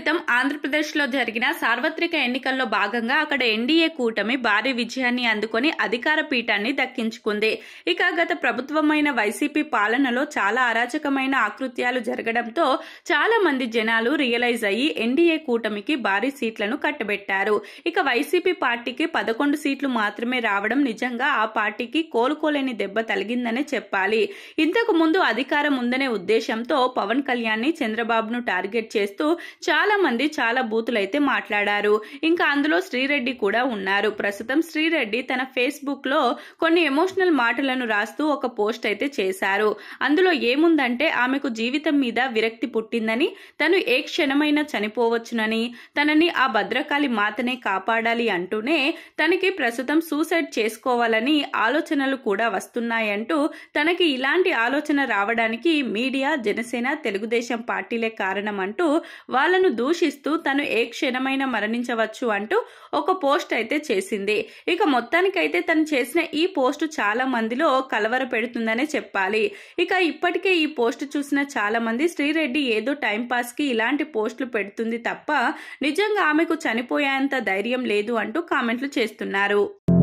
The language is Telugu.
క్రితం ఆంధ్రప్రదేశ్లో జరిగిన సార్వత్రిక ఎన్నికల్లో భాగంగా అక్కడ ఎన్డీఏ కూటమి భారీ విజయాన్ని అందుకొని అధికార పీఠాన్ని దక్కించుకుంది ఇక గత ప్రభుత్వమైన వైసీపీ పాలనలో చాలా అరాచకమైన ఆకృత్యాలు జరగడంతో చాలా మంది జనాలు రియలైజ్ అయ్యి ఎన్డీఏ కూటమికి భారీ సీట్లను కట్టబెట్టారు ఇక వైసీపీ పార్టీకి పదకొండు సీట్లు మాత్రమే రావడం నిజంగా ఆ పార్టీకి కోలుకోలేని దెబ్బ తగిలిందనే చెప్పాలి ఇంతకు ముందు అధికారం ఉందనే ఉద్దేశంతో పవన్ కళ్యాణ్ ని చంద్రబాబును టార్గెట్ చేస్తూ చాలా మంది చాలా బూతులైతే మాట్లాడారు ఇంకా అందులో శ్రీరెడ్డి కూడా ఉన్నారు ప్రస్తుతం శ్రీరెడ్డి తన ఫేస్బుక్ లో కొన్ని ఎమోషనల్ మాటలను రాస్తూ ఒక పోస్ట్ అయితే చేశారు అందులో ఏముందంటే ఆమెకు జీవితం మీద విరక్తి పుట్టిందని తను ఏ క్షణమైనా చనిపోవచ్చునని తనని ఆ భద్రకాళి మాతనే కాపాడాలి అంటూనే తనకి ప్రస్తుతం సూసైడ్ చేసుకోవాలని ఆలోచనలు కూడా వస్తున్నాయంటూ తనకి ఇలాంటి ఆలోచన రావడానికి మీడియా జనసేన తెలుగుదేశం పార్టీలే కారణం అంటూ వాళ్ళను దూషిస్తూ తను ఏ క్షణమైనా మరణించవచ్చు అంటూ ఒక పోస్ట్ అయితే చేసింది ఇక మొత్తానికైతే తను చేసిన ఈ పోస్ట్ చాలా మందిలో కలవర పెడుతుందనే చెప్పాలి ఇక ఇప్పటికే ఈ పోస్ట్ చూసిన చాలా మంది శ్రీరెడ్డి ఏదో టైం పాస్ కి ఇలాంటి పోస్టులు పెడుతుంది తప్ప నిజంగా ఆమెకు చనిపోయేంత ధైర్యం లేదు అంటూ కామెంట్లు చేస్తున్నారు